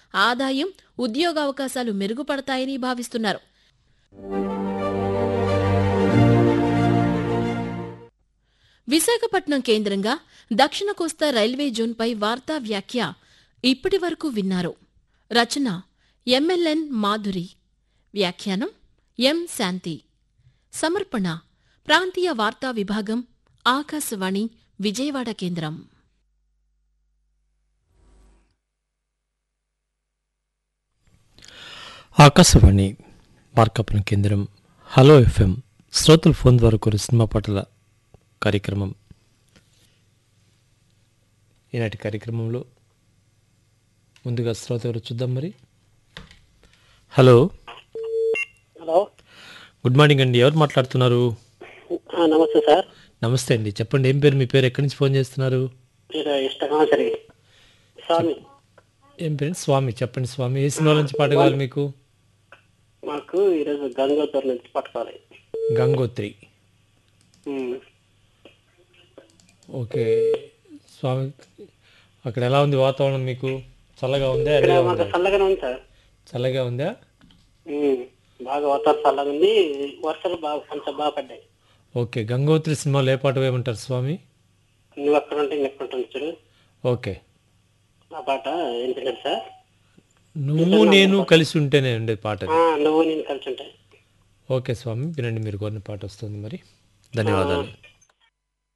ఆదాయం ఉద్యోగావకాశాలు మెరుగుపడతాయని భావిస్తున్నారు విశాఖపట్నం కేంద్రంగా దక్షిణ కోస్తా రైల్వే జోన్పై వార్తా వ్యాఖ్య ఇప్పటి వరకు విన్నారు రచన ఎంఎల్ఎన్ మాధురి వ్యాఖ్యానం ఎం శాంతి సమర్పణ ప్రాంతీయ వార్తా విభాగం ఆకాశవాణి విజయవాడ కేంద్రం ఆకాశవాణి మార్కాపురం కేంద్రం హలో ఎఫ్ఎం శ్రోతల ఫోన్ ద్వారా కోరు సినిమా పాటల కార్యక్రమం ఈనాటి కార్యక్రమంలో ముందుగా శ్రోత ఎవరు చూద్దాం మరి హలో హలో గుడ్ మార్నింగ్ అండి ఎవరు మాట్లాడుతున్నారు ఆ, నమస్తే సార్ నమస్తే అండి చెప్పండి ఏం పేరు మీ పేరు ఎక్కడి నుంచి ఫోన్ చేస్తున్నారు మీరు ఇష్టకాంసరి స్వామి ఏం పేరు స్వామి చెప్పండి స్వామి ఏ సినిమా నుంచి పాట కావాలి మీకు మాకు ఈరోజు గంగోత్రి నుంచి పట్టుకోవాలి గంగోత్రి ఉమ్. ఓకే స్వామి అక్కడ ఎలా ఉంది వాతావరణం మీకు చల్లగా ఉందా ఇక్కడ ఎండగా మాకు ఉందా చల్లగానే ఉంది సార్ చల్లగా ఉందా ఉమ్. బాగా వాతావరణం చల్లగా ఉంది వర్షాలు బాగా కొంచెం బాగా పడ్డాయి ఓకే గంగోత్రి సినిమాలో ఏ పాట వేయమంటారు స్వామి నువ్వు ఎక్కడ ఉంటే నేను ఎక్కడ ఉంటుంది చూడు ఓకే ఆ పాట ఏం తెలియదు సార్ నువ్వు నేను కలిసి ఉంటేనే ఉండే పాట అది. ఆ, నువ్వు నేను కలిసి ఉంటాయి ఓకే స్వామి వినండి మీరు కోరిన పాట వస్తుంది మరి ధన్యవాదాలు